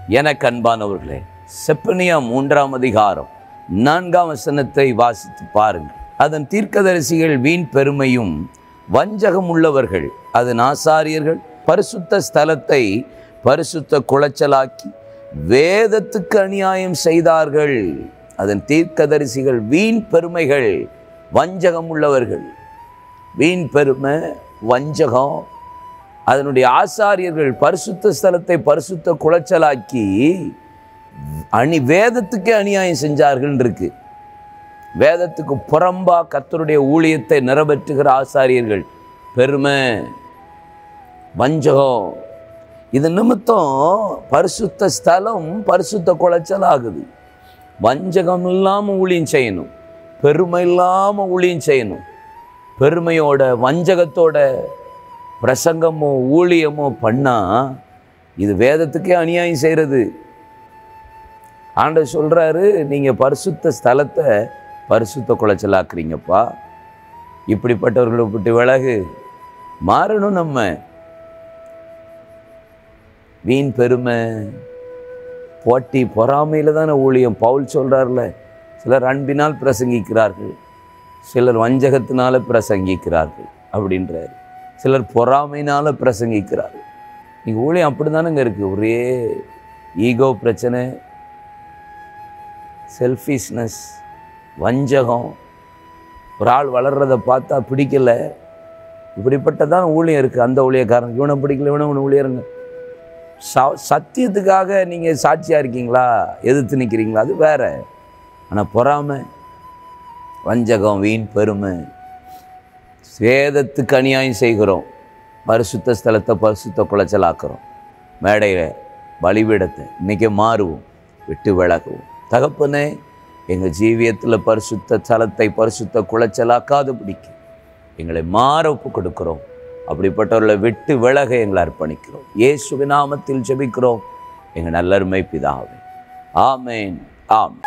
எனக்கு அன்பானவர்களே செப்பனியா மூன்றாம் அதிகாரம் நான்காம் வசனத்தை வாசித்து பாருங்கள் அதன் தீர்க்கதரிசிகள் வீண் பெருமையும் வஞ்சகம் உள்ளவர்கள் அதன் ஆசாரியர்கள் பரிசுத்த ஸ்தலத்தை பரிசுத்த குலைச்சலாக்கி வேதத்துக்கு அநியாயம் செய்தார்கள் அதன் தீர்க்கதரிசிகள் வீண் பெருமைகள் வஞ்சகம் உள்ளவர்கள் வீண் பெருமை வஞ்சகம் அதனுடைய ஆசாரியர்கள் பரிசுத்த ஸ்தலத்தை பரிசுத்த குலைச்சலாக்கி அணி வேதத்துக்கே அநியாயம் செஞ்சார்கள் இருக்கு வேதத்துக்கு புறம்பா கர்த்தருடைய ஊழியத்தை நிறைவேற்றுகிற ஆசாரியர்கள் பெருமை வஞ்சகம் இது நிமித்தம் பரிசுத்த ஸ்தலம் பரிசுத்த குலைச்சல் ஆகுது வஞ்சகம் இல்லாமல் ஊழியம் செய்யணும் பெருமை இல்லாமல் ஊழியம் செய்யணும் பெருமையோட வஞ்சகத்தோட பிரசங்கமோ ஊழியமோ பண்ணால் இது வேதத்துக்கே அநியாயம் செய்கிறது ஆண்டவர் சொல்கிறாரு நீங்கள் பரிசுத்த ஸ்தலத்தை பரிசுத்த குலைச்சலாக்குறீங்கப்பா இப்படிப்பட்டவர்களை விட்டு விலகு மாறணும் நம்ம வீண் பெருமை போட்டி பொறாமையில் தானே ஊழியம் பவுல் சொல்கிறார்ல சிலர் அன்பினால் பிரசங்கிக்கிறார்கள் சிலர் வஞ்சகத்தினால பிரசங்கிக்கிறார்கள் அப்படின்றாரு சிலர் பொறாமையினால பிரசங்கிக்கிறார்கள் நீங்கள் ஊழியம் அப்படி தானேங்க இருக்குது ஒரே ஈகோ பிரச்சனை செல்ஃபிஷ்னஸ் வஞ்சகம் ஒரு ஆள் வளர்றதை பார்த்தா பிடிக்கல இப்படிப்பட்டதான் ஊழியம் இருக்குது அந்த ஊழியக்காரன் இவனை பிடிக்கல இவனை இவனை ஊழியருங்க ச சத்தியத்துக்காக நீங்கள் சாட்சியாக இருக்கீங்களா எதிர்த்து நிற்கிறீங்களா அது வேற ஆனால் பொறாமை வஞ்சகம் வீண் பெருமை வேதத்துக்கு அநியாயம் செய்கிறோம் பரிசுத்த ஸ்தலத்தை பரிசுத்த குலைச்சலாக்குறோம் மேடையில் பலிபீடத்தை இன்றைக்கி மாறுவோம் விட்டு விலகுவோம் தகப்பனே எங்கள் ஜீவியத்தில் பரிசுத்த ஸ்தலத்தை பரிசுத்த குலைச்சலாக்காதபடிக்கு எங்களை மாற ஒப்பு கொடுக்கிறோம் அப்படிப்பட்டவர்களை விட்டு விலக எங்களை அர்ப்பணிக்கிறோம் இயேசுவின் நாமத்தில் ஜெபிக்கிறோம் எங்கள் நல்லருமை பிதாவே ஆமேன் ஆமென்